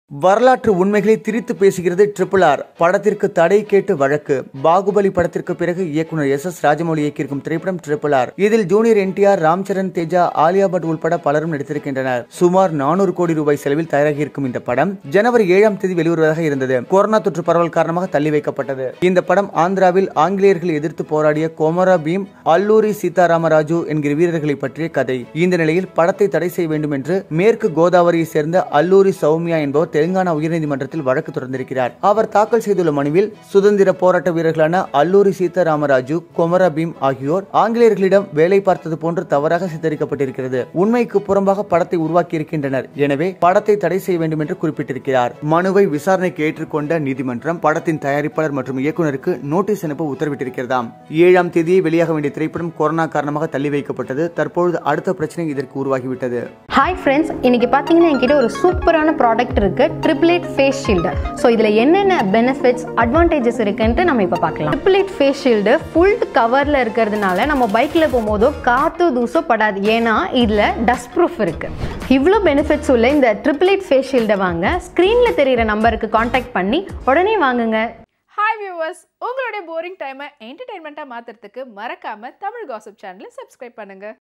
வரலாற்று உண்மைகளை திரித்து பேசுகிறது ட்ரிபிள் ஆர் படத்திற்கு தடை கேட்டு வழக்கு பாகுபலி படத்திற்கு பிறகு இயக்குனர் எஸ் எஸ் ராஜமௌலி இயக்கியிருக்கும் திரைப்படம் ட்ரிபிள் ஆர் இதில் ஜூனியர் என்டிஆர் ராம்சரண் தேஜா ஆலியா பட் உள்பட பலரும் நடித்திருக்கின்றனர் சுமார் நானூறு கோடி ரூபாய் செலவில் தயாராகி இருக்கும் இந்த படம் ஜனவரி ஏழாம் தேதி வெளிவருவதாக இருந்தது கொரோனா தொற்று பரவல் காரணமாக தள்ளி வைக்கப்பட்டது இந்த படம் ஆந்திராவில் ஆங்கிலேயர்களை எதிர்த்து போராடிய கோமரா பீம் அல்லூரி சீதாராமராஜு என்கிற வீரர்களை பற்றிய கதை இந்த நிலையில் படத்தை தடை செய்ய வேண்டும் என்று மேற்கு கோதாவரியை சேர்ந்த அல்லூரி சௌமியா என்பவர் தெலுங்கானா உயர்நீதிமன்றத்தில் வழக்கு தொடர்ந்திருக்கிறார் அவர் தாக்கல் செய்துள்ள மனுவில் சுதந்திர போராட்ட வீரர்களான அல்லூரி சீதாராமராஜு கொமரா பீம் ஆகியோர் ஆங்கிலேயர்களிடம் வேலை பார்த்தது போன்று தவறாக சித்தரிக்கப்பட்டிருக்கிறது உண்மைக்கு புறம்பாக படத்தை உருவாக்கி இருக்கின்றனர் எனவே படத்தை தடை செய்ய வேண்டும் என்று குறிப்பிட்டிருக்கிறார் மனுவை விசாரணைக்கு ஏற்றுக்கொண்ட நீதிமன்றம் படத்தின் தயாரிப்பாளர் மற்றும் இயக்குனருக்கு நோட்டீஸ் அனுப்ப உத்தரவிட்டிருக்கிறதாம் ஏழாம் தேதியே வெளியாக வேண்டிய திரைப்படம் கொரோனா காரணமாக தள்ளி வைக்கப்பட்டது தற்பொழுது அடுத்த பிரச்சனை இதற்கு உருவாகிவிட்டது ஹாய் ஃப்ரெண்ட்ஸ் இன்னைக்கு பார்த்தீங்கன்னா என்கிட்ட ஒரு சூப்பரான ப்ராடக்ட் இருக்கு triple eight face shield so இதில் என்னென்ன பெனிஃபிட்ஸ் அட்வான்டேஜஸ் இருக்குன்ட்டு நம்ம இப்போ பார்க்கலாம் triple eight face shield full கவரில் இருக்கிறதுனால நம்ம பைக்கில் போகும்போதோ காற்று தூசோ படாது ஏன்னா இதில் டஸ்ட் ப்ரூஃப் இருக்கு இவ்வளோ பெனிஃபிட்ஸ் உள்ள இந்த ட்ரிபிள் எயிட் ஃபேஸ் ஷீல்டை வாங்க ஸ்க்ரீனில் தெரியிற நம்பருக்கு காண்டாக்ட் பண்ணி உடனே வாங்குங்க ஹாய் வியூவர்ஸ் உங்களுடைய போரிங் டைமை என்டர்டைன்மெண்ட்டாக மாற்றுறதுக்கு மறக்காமல் தமிழ் காசிப் சேனலை சப்ஸ்கிரைப் பண்ணுங்கள்